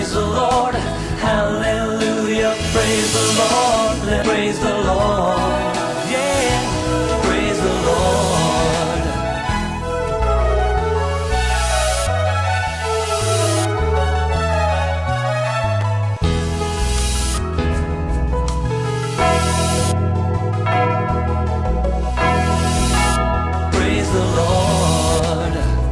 praise the Lord. Hallelujah, praise the Lord. Let- Praise the Lord. Yeah, praise the Lord. Praise the Lord.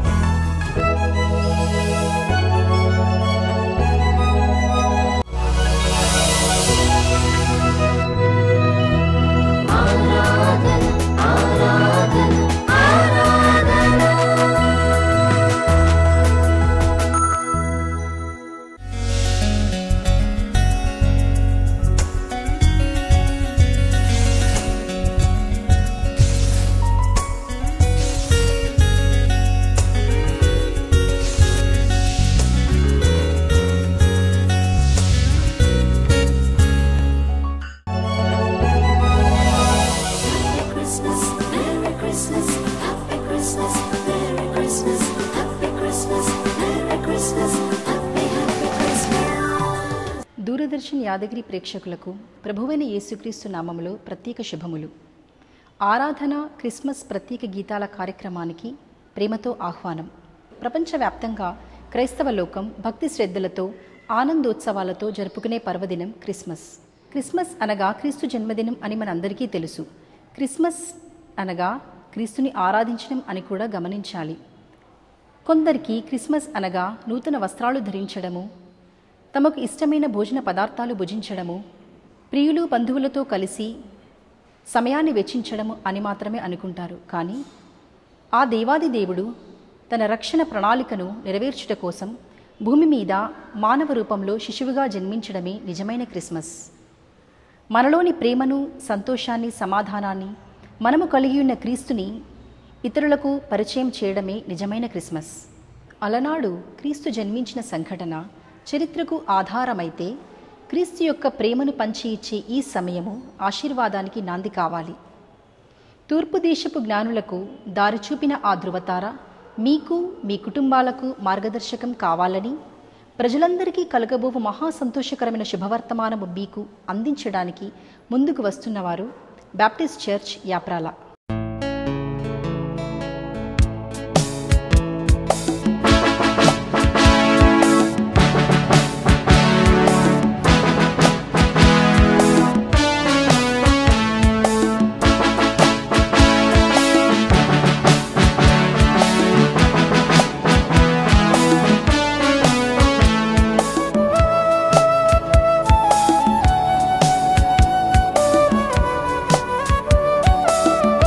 Happy Christmas, Merry Christmas, Happy Christmas, Merry Christmas, Happy Christmas, Merry Christmas, Happy Happy Christmas. Doordarshan Yadagiri ప్రేక్షకులకు ప్రభువైన యేసుక్రీస్తు నామములో ప్రత్యేక శుభములు ఆరాధన Christmas ప్రత్యేక గీతాల కార్యక్రమానికి ప్రేమతో ఆహ్వానం ప్రపంచవ్యాప్తంగా క్రైస్తవ లోకం భక్తి శ్రద్ధలతో ఆనందోత్సవాలతో జరుపుకునే పర్వదినం క్రిస్మస్ క్రిస్మస్ అనగా క్రీస్తు జన్మదినం అని మనందరికీ తెలుసు క్రిస్మస్ అనగా క్రీస్తుని ఆరాధించడం అని కూడా గమనించాలి కొందరికి క్రిస్మస్ అనగా నూతన వస్త్రాలు ధరించడము తమకు ఇష్టమైన భోజన పదార్థాలు భుజించడము ప్రియులు బంధువులతో కలిసి సమయాన్ని వెచ్చించడము అని మాత్రమే అనుకుంటారు కానీ ఆ దేవాది దేవుడు తన రక్షణ ప్రణాళికను నెరవేర్చుట కోసం భూమి మీద మానవ రూపంలో శిశువుగా జన్మించడమే నిజమైన క్రిస్మస్ మనలోని ప్రేమను సంతోషాన్ని సమాధానాన్ని మనము కలిగి ఉన్న క్రీస్తుని ఇతరులకు పరిచయం చేయడమే నిజమైన క్రిస్మస్ అలనాడు క్రీస్తు జన్మించిన సంఘటన చరిత్రకు ఆధారమైతే క్రీస్తు యొక్క ప్రేమను పంచి ఇచ్చే ఈ సమయము ఆశీర్వాదానికి నాంది కావాలి తూర్పు దేశపు జ్ఞానులకు దారి చూపిన ఆ ధృవతార మీకు మీ కుటుంబాలకు మార్గదర్శకం కావాలని ప్రజలందరికీ కలగబోవు మహా సంతోషకరమైన శుభవర్తమానము మీకు అందించడానికి ముందుకు వస్తున్నవారు బ్యాప్టిస్ట్ చర్చ్ యాప్రాల Happy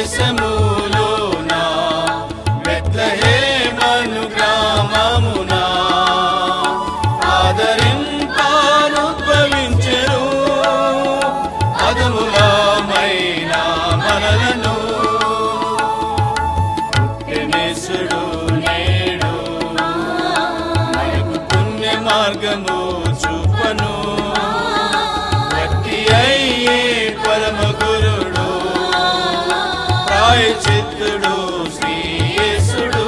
దేశములోన బెత్లహేమను గ్రామమున ఆదరింపానుద్భవించెను అదములమైన మనలను పుట్టినేసుడు నేడు మనకు పుణ్య మార్గము చూపను భక్తి అయ్యే పరమ గురుడు ప్రాయచిత్తుడు శ్రీయేసుడు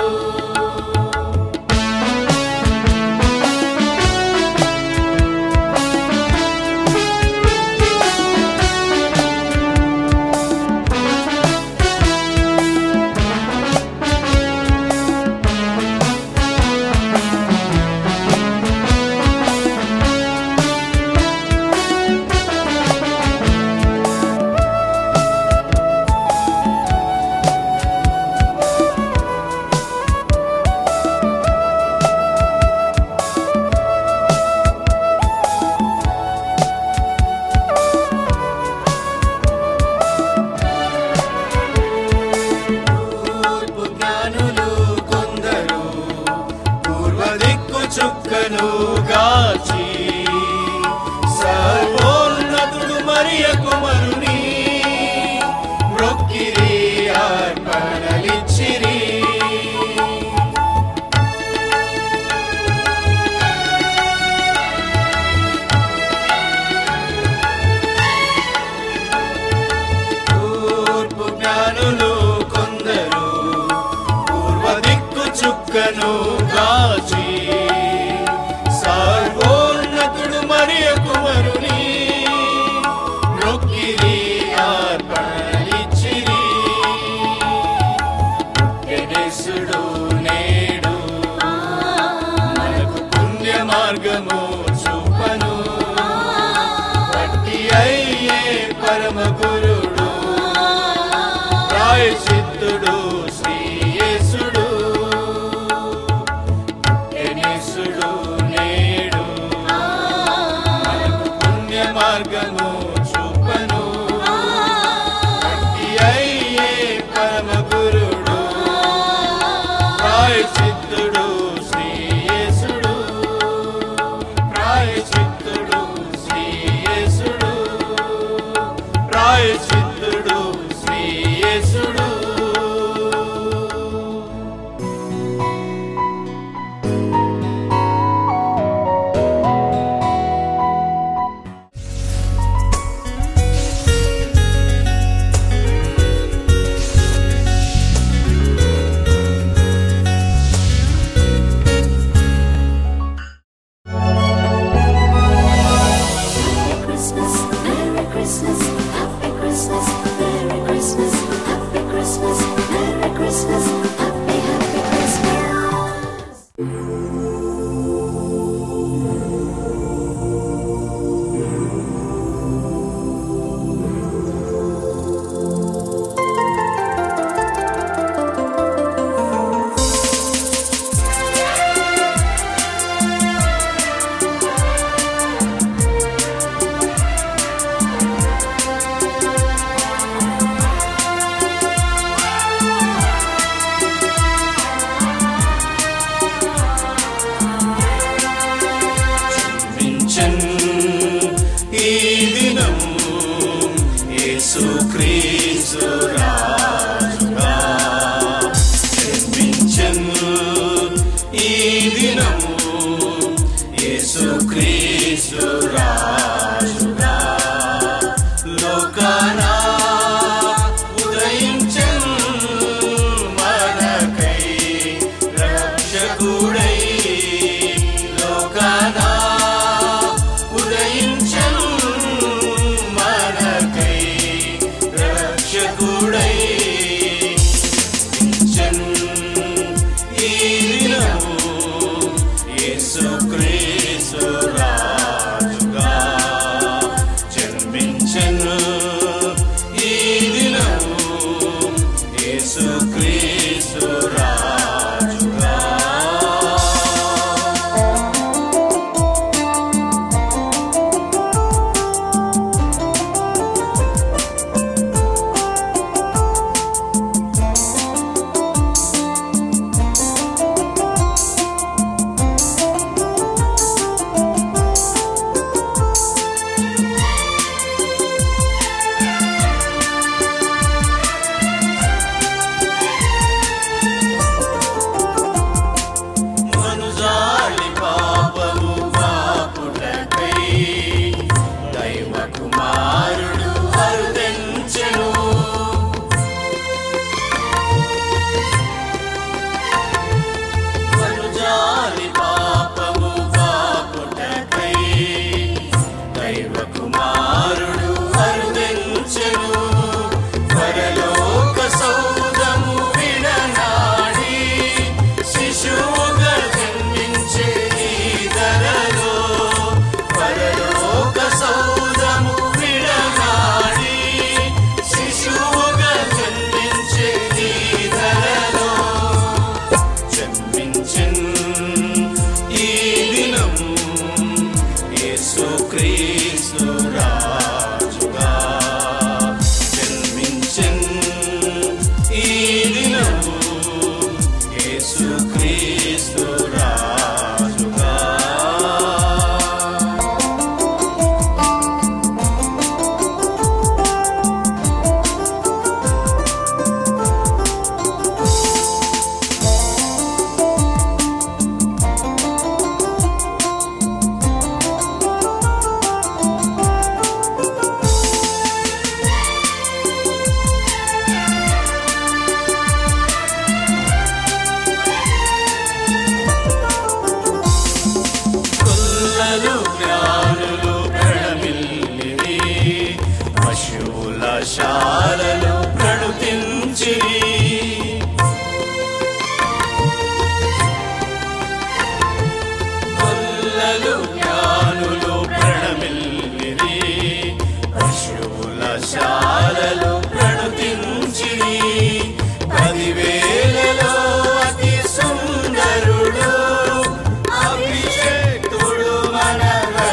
తూర్పు జ్ఞానులు కొందరు పూర్వ దిక్కు చుక్కను గాచి సర్వోన్నతుడు మరియ కుమరుని మ్రొక్కిరి అర్పణలిచ్చిరి తూర్పు జ్ఞానులు కొందరు పూర్వ దిక్కు చుక్కను కాచి సర్వోన్నతుడు మరియ కుమరుని నొక్కిరి అర్పణలిచ్చిరి గణేశుడు నేడు మనకు పుణ్య మార్గము చూపను పట్టి అయ్యే పరమ గురుడు ప్రాయచిత్తుడు శ్రీయేసుడు గణేశుడు నేడు మనకు పుణ్య మార్గము చూపను పట్టి అయ్యే పరమ గురుడు ప్రాయచిత్తుడు శ్రీయేసుడు ప్రాయచిత్తుడు శ్రీయేసుడు ప్రాయచిత్తుడు శ్రీయేసుడు Happy Christmas, Merry Christmas, Happy Christmas, Merry Christmas, Happy Christmas, Merry Christmas, Happy Happy Christmas. మించన్ ఈ దినం యేసుక్రీస్తు రాజుగా జన్మించన్ ఈ దినం యేసుక్రీస్తు రాజుగా లోకానా ఉదయించన్ మనకై రక్షకుడై లోకానా ఉదయించన్ మనకై రక్షకుడై పింఛన్ ఈ దినము యేసుక్రీస్తు రా గొల్లలు జ్ఞానులు ప్రణమిల్లిరి పశువుల శాలలు ప్రణుతించిరి గొల్లలు జ్ఞానులు ప్రణమిల్లిరి పశువుల శాలలు ప్రణుతించిరి పదివేలలో అతి సుందరుడు అభిషేక్తుడు మన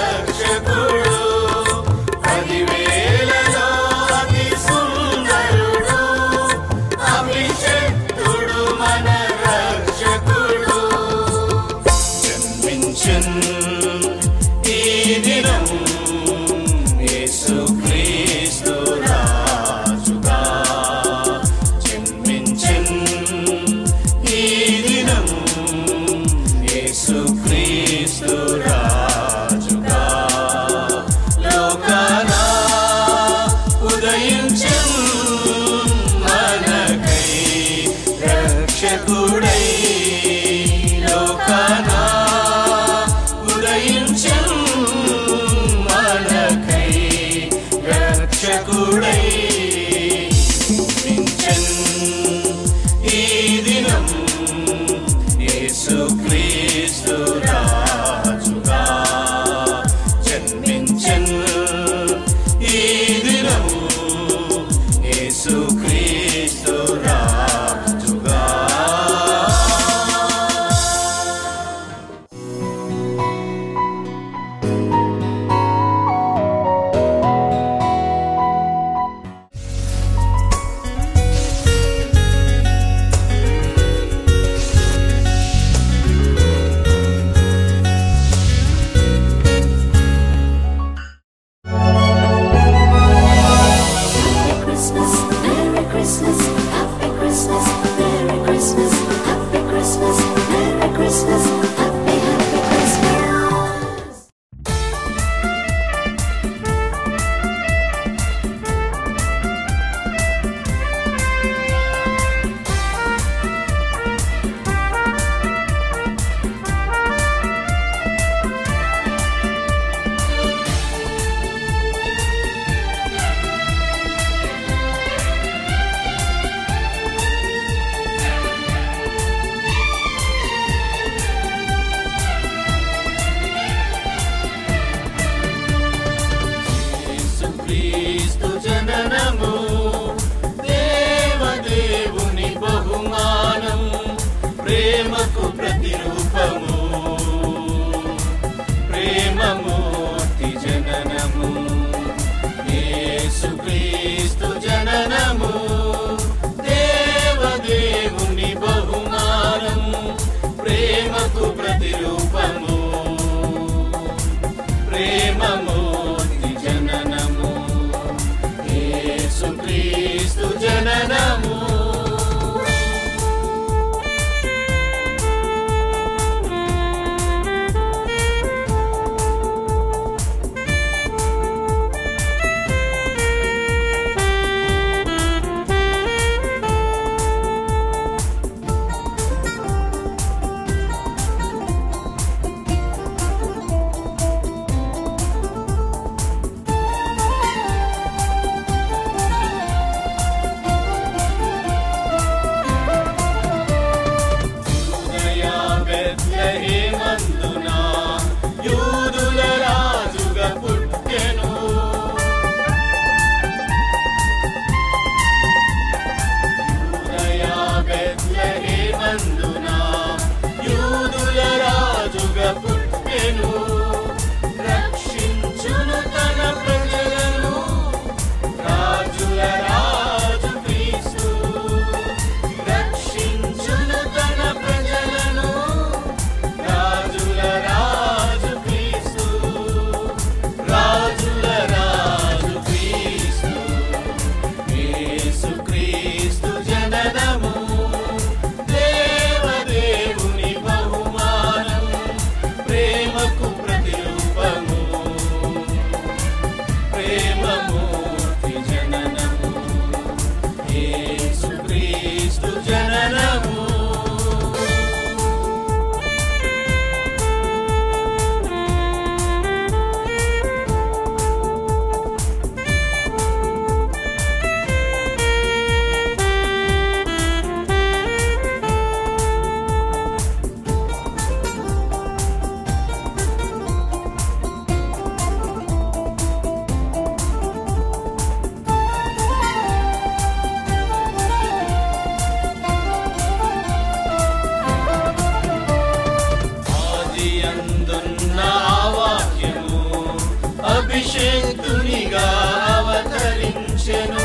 అవతరించెను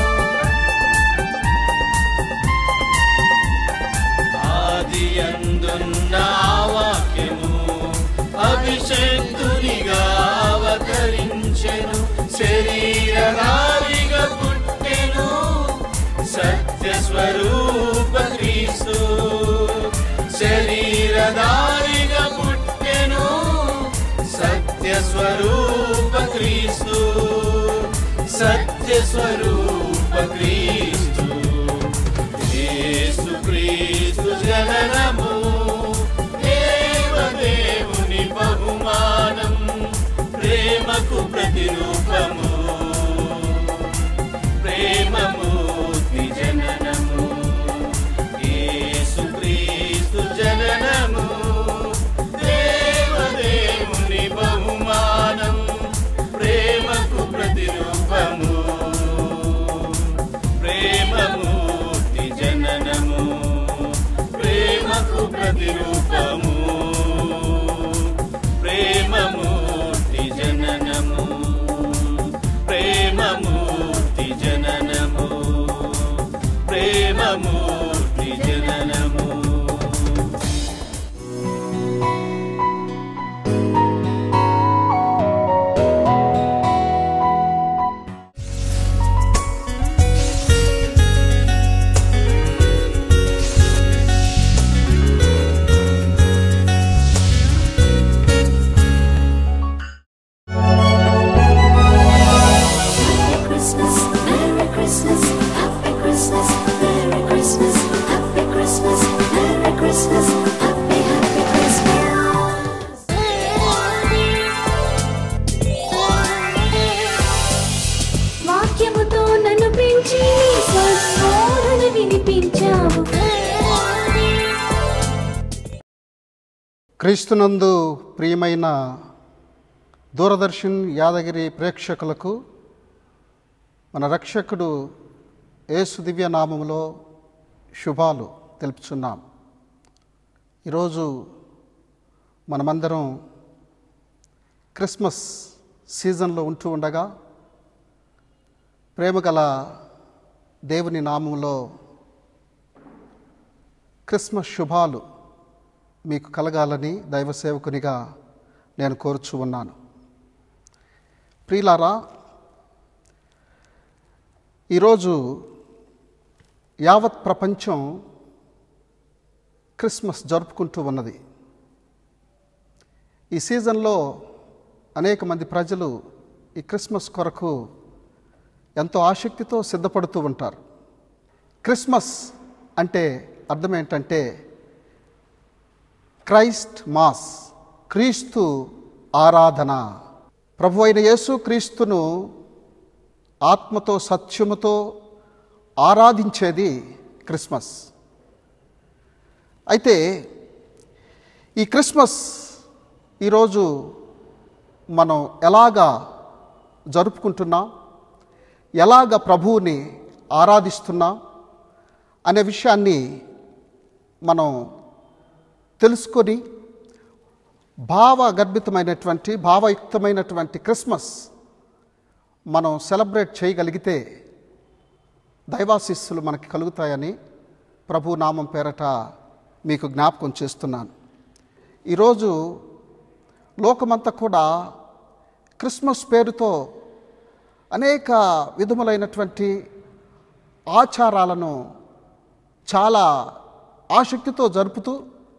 ఆది అందున్న ఆ వాక్యము అభిషక్తునిగా అవతరించెను శరీరధారిగా పుట్టెను సత్య స్వరూప క్రీస్తు శరీరధారిగా పుట్టెను సత్య స్వరూప క్రీస్తు సత్య స్వరూప క్రీస్తు యేసు క్రీస్తు జననము దేవదేవుని బహుమానం ప్రేమకు ప్రతిరూపము ప్రేమమూర్తి జననము యేసు క్రీస్తు జననము దేవదేవుని బహుమానం ప్రేమకు ప్రతిరూపము ప్రేమమూర్తి జననము ప్రేమకు ప్రతిరూపము ప్రేమమూర్తి జననము ప్రేమమూర్తి జననము ప్రేమమూర్తి జననము Happy Christmas, Merry Christmas, Happy Christmas, Merry Christmas, Happy Christmas, Merry Christmas, Happy Happy Christmas. వాక్యముతో నన్ను పెంచి నీ స్వస్మరణ వినిపించావు క్రీస్తునందు ప్రియమైన దూరదర్శన్ యాదగిరి ప్రేక్షకులకు మన రక్షకుడు యేసు దివ్య నామములో శుభాలు తెలుపుచున్నాం ఈరోజు మనమందరం క్రిస్మస్ సీజన్లో ఉంటూ ఉండగా ప్రేమగల దేవుని నామంలో క్రిస్మస్ శుభాలు మీకు కలగాలని దైవ సేవకునిగా నేను కోరుచు ఉన్నాను ప్రియులారా ఈరోజు యావత్ ప్రపంచం క్రిస్మస్ జరుపుకుంటూ ఉన్నది ఈ సీజన్లో అనేక మంది ప్రజలు ఈ క్రిస్మస్ కొరకు ఎంతో ఆసక్తితో సిద్ధపడుతూ ఉంటారు క్రిస్మస్ అంటే అర్థం ఏంటంటే క్రైస్ట్ మాస్ క్రీస్తు ఆరాధన ప్రభు అయిన యేసు క్రీస్తును ఆత్మతో సత్యముతో ఆరాధించేది క్రిస్మస్ అయితే ఈ క్రిస్మస్ ఈరోజు మనం ఎలాగా జరుపుకుంటున్నాం ఎలాగ ప్రభువుని ఆరాధిస్తున్నాం అనే విషయాన్ని మనం తెలుసుకొని భావగర్భితమైనటువంటి భావయుక్తమైనటువంటి క్రిస్మస్ మనం సెలబ్రేట్ చేయగలిగితే దైవాశిస్సులు మనకి కలుగుతాయని ప్రభు నామం పేరట మీకు జ్ఞాపకం చేస్తున్నాను ఈరోజు లోకమంతా కూడా క్రిస్మస్ పేరుతో అనేక విధములైనటువంటి ఆచారాలను చాలా ఆసక్తితో జరుపుతూ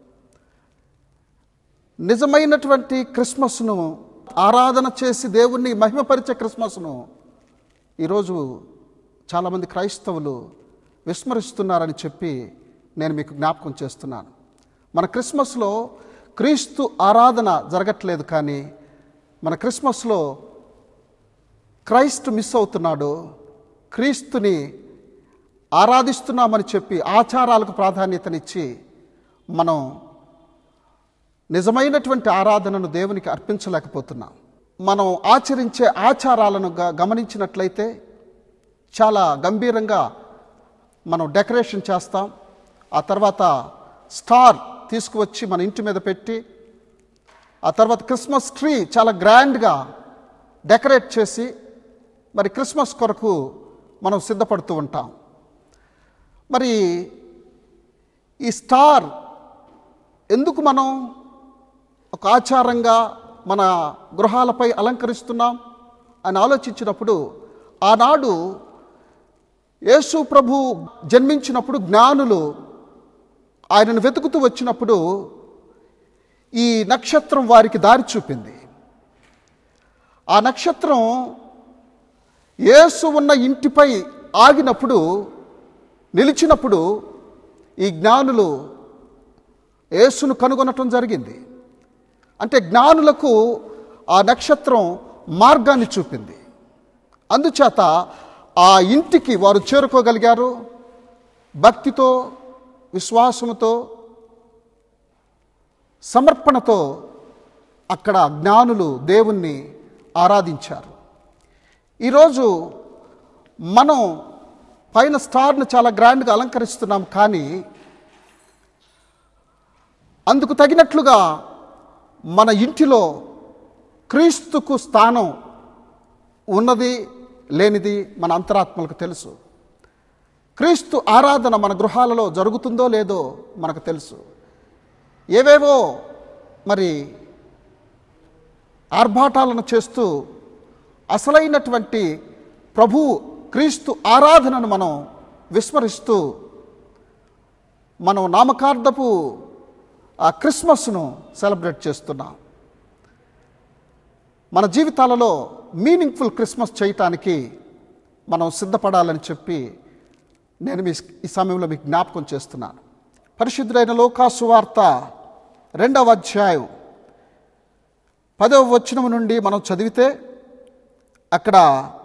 నిజమైనటువంటి క్రిస్మస్ను ఆరాధన చేసి దేవుణ్ణి మహిమపరిచే క్రిస్మస్ను ఈరోజు చాలామంది క్రైస్తవులు విస్మరిస్తున్నారని చెప్పి నేను మీకు జ్ఞాపకం చేస్తున్నాను మన క్రిస్మస్లో క్రీస్తు ఆరాధన జరగట్లేదు కానీ మన క్రిస్మస్లో క్రైస్ట్ మిస్ అవుతున్నాడు క్రీస్తుని ఆరాధిస్తున్నామని చెప్పి ఆచారాలకు ప్రాధాన్యతనిచ్చి మనం నిజమైనటువంటి ఆరాధనను దేవునికి అర్పించలేకపోతున్నాం మనం ఆచరించే ఆచారాలను గ- గమనించినట్లయితే చాలా గంభీరంగా మనం డెకరేషన్ చేస్తాం ఆ తర్వాత స్టార్ తీసుకువచ్చి మన ఇంటి మీద పెట్టి ఆ తర్వాత క్రిస్మస్ ట్రీ చాలా గ్రాండ్గా డెకరేట్ చేసి మరి క్రిస్మస్ కొరకు మనం సిద్ధపడుతూ ఉంటాం మరి ఈ స్టార్ ఎందుకు మనం ఒక ఆచారంగా మన గృహాలపై అలంకరిస్తున్నాం అని ఆలోచించినప్పుడు ఆనాడు యేసు ప్రభు జన్మించినప్పుడు జ్ఞానులు ఆయనను వెతుకుతూ వచ్చినప్పుడు ఈ నక్షత్రం వారికి దారి చూపింది ఆ నక్షత్రం యేసు ఉన్న ఇంటిపై ఆగినప్పుడు నిలిచినప్పుడు ఈ జ్ఞానులు యేసును కనుగొనటం జరిగింది అంటే జ్ఞానులకు ఆ నక్షత్రం మార్గాన్ని చూపింది అందుచేత ఆ ఇంటికి వారు చేరుకోగలిగారు భక్తితో విశ్వాసముతో సమర్పణతో అక్కడ జ్ఞానులు దేవుణ్ణి ఆరాధించారు ఈరోజు మనం పైన స్టార్ను చాలా గ్రాండ్గా అలంకరిస్తున్నాం కానీ అందుకు తగినట్లుగా మన ఇంటిలో క్రీస్తుకు స్థానం ఉన్నది లేనిది మన అంతరాత్మలకు తెలుసు క్రీస్తు ఆరాధన మన గృహాలలో జరుగుతుందో లేదో మనకు తెలుసు ఏవేవో మరి ఆర్భాటాలను చేస్తూ అసలైనటువంటి ప్రభు క్రీస్తు ఆరాధనను మనం విస్మరిస్తూ మనం నామకార్థపు ఆ క్రిస్మస్ను సెలబ్రేట్ చేస్తున్నాం మన జీవితాలలో మీనింగ్ఫుల్ క్రిస్మస్ చేయటానికి మనం సిద్ధపడాలని చెప్పి నేను మీ ఈ సమయంలో మీకు జ్ఞాపకం చేస్తున్నాను పరిశుద్ధుడైన లోకాసు వార్త రెండవ అధ్యాయం పదవ వచనం నుండి మనం చదివితే అక్కడ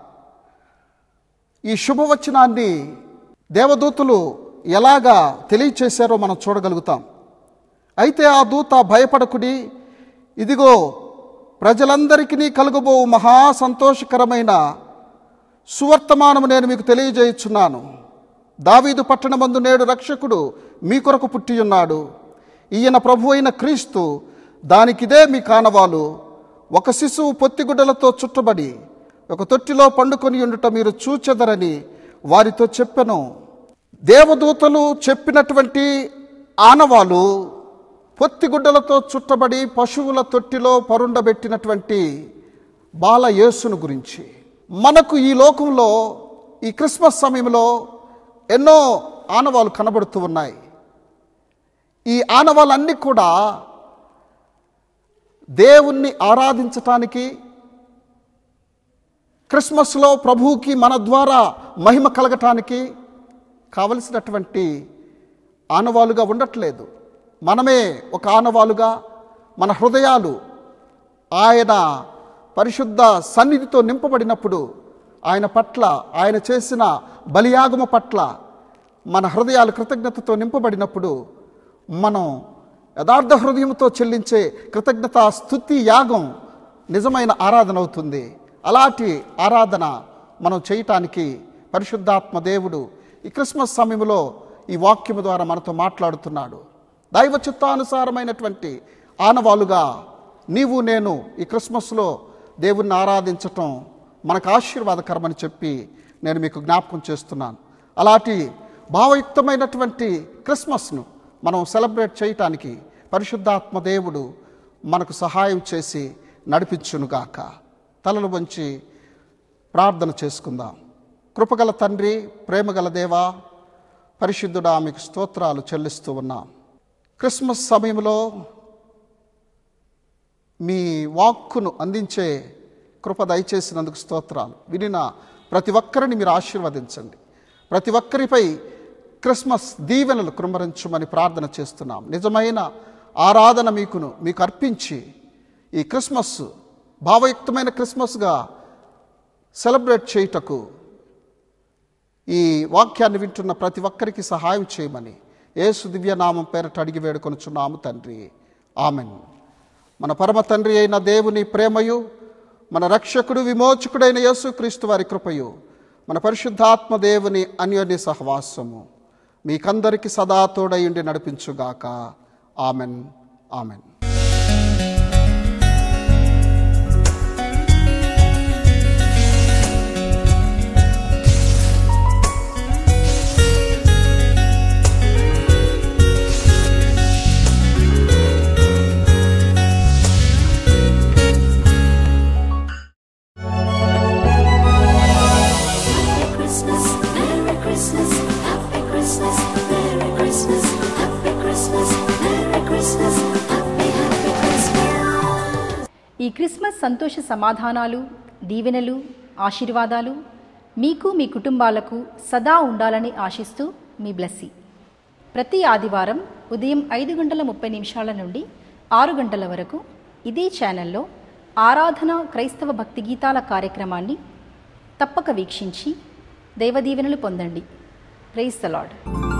ఈ శుభవచనాన్ని దేవదూతలు ఎలాగా తెలియచేశారో మనం చూడగలుగుతాం అయితే ఆ దూత భయపడకుడి ఇదిగో ప్రజలందరికీ కలుగబో మహా సంతోషకరమైన సువర్తమానము నేను మీకు తెలియజేయుచున్నాను దావీదు పట్టణమందు నేడు రక్షకుడు మీ కొరకు పుట్టి ఉన్నాడు ఈయన ప్రభు అయిన క్రీస్తు దానికిదే మీ కానవాలు ఒక శిశువు పొత్తిగుడ్డలతో చుట్టబడి ఒక తొట్టిలో పండుకొని ఉండుట మీరు చూచెదరని వారితో చెప్పెను దేవదూతలు చెప్పినటువంటి ఆనవాలు పొత్తిగుడ్డలతో చుట్టబడి పశువుల తొట్టిలో పరుండబెట్టినటువంటి బాల యేసును గురించి మనకు ఈ లోకంలో ఈ క్రిస్మస్ సమయంలో ఎన్నో ఆనవాలు కనబడుతూ ఉన్నాయి ఈ ఆనవాలన్నీ కూడా దేవుణ్ణి ఆరాధించటానికి క్రిస్మస్లో ప్రభువుకి మన ద్వారా మహిమ కలగటానికి కావలసినటువంటి ఆనవాలుగా ఉండట్లేదు మనమే ఒక ఆనవాలుగా మన హృదయాలు ఆయన పరిశుద్ధ సన్నిధితో నింపబడినప్పుడు ఆయన పట్ల ఆయన చేసిన బలియాగమ పట్ల మన హృదయాలు కృతజ్ఞతతో నింపబడినప్పుడు మనం యథార్థ హృదయంతో చెల్లించే కృతజ్ఞత స్థుతి యాగం నిజమైన ఆరాధన అవుతుంది అలాంటి ఆరాధన మనం చేయటానికి పరిశుద్ధాత్మ దేవుడు ఈ క్రిస్మస్ సమయంలో ఈ వాక్యము ద్వారా మనతో మాట్లాడుతున్నాడు దైవ చిత్తానుసారమైనటువంటి ఆనవాలుగా నీవు నేను ఈ క్రిస్మస్లో దేవుణ్ణి ఆరాధించటం మనకు ఆశీర్వాదకరమని చెప్పి నేను మీకు జ్ఞాపకం చేస్తున్నాను అలాంటి భావయుక్తమైనటువంటి క్రిస్మస్ను మనం సెలబ్రేట్ చేయటానికి పరిశుద్ధాత్మ దేవుడు మనకు సహాయం చేసి నడిపించునుగాక తలలు వంచి ప్రార్థన చేసుకుందాం కృపగల తండ్రి ప్రేమగల దేవా పరిశుద్ధుడా మీకు స్తోత్రాలు చెల్లిస్తూ ఉన్నాం క్రిస్మస్ సమయంలో మీ వాక్కును అందించే కృప దయచేసినందుకు స్తోత్రాలు వినిన ప్రతి ఒక్కరిని మీరు ఆశీర్వదించండి ప్రతి ఒక్కరిపై క్రిస్మస్ దీవెనలు కృమరించమని ప్రార్థన చేస్తున్నాం నిజమైన ఆరాధన మీకును మీకు అర్పించి ఈ క్రిస్మస్ భావయుక్తమైన క్రిస్మస్గా సెలబ్రేట్ చేయుటకు ఈ వాక్యాన్ని వింటున్న ప్రతి ఒక్కరికి సహాయం చేయమని యేసు దివ్యనామం పేరట అడిగి వేడుకొనుచున్నాము తండ్రి ఆమెన్ మన పరమ తండ్రి అయిన దేవుని ప్రేమయు మన రక్షకుడు విమోచకుడైన యేసుక్రీస్తు వారి కృపయు మన పరిశుద్ధాత్మ దేవుని అన్యోన్య సహవాసము మీకందరికి సదా తోడయుండి నడిపించుగాక ఆమెన్ ఆమెన్ ఈ క్రిస్మస్ సంతోష సమాధానాలు దీవెనలు ఆశీర్వాదాలు మీకు మీ కుటుంబాలకు సదా ఉండాలని ఆశిస్తూ మీ బ్లెస్సీ ప్రతి ఆదివారం ఉదయం ఐదు గంటల ముప్పై నిమిషాల నుండి ఆరు గంటల వరకు ఇదే ఛానల్లో ఆరాధన క్రైస్తవ భక్తి గీతాల కార్యక్రమాన్ని తప్పక వీక్షించి దైవదీవెనలు పొందండి ప్రైజ్ ద లాడ్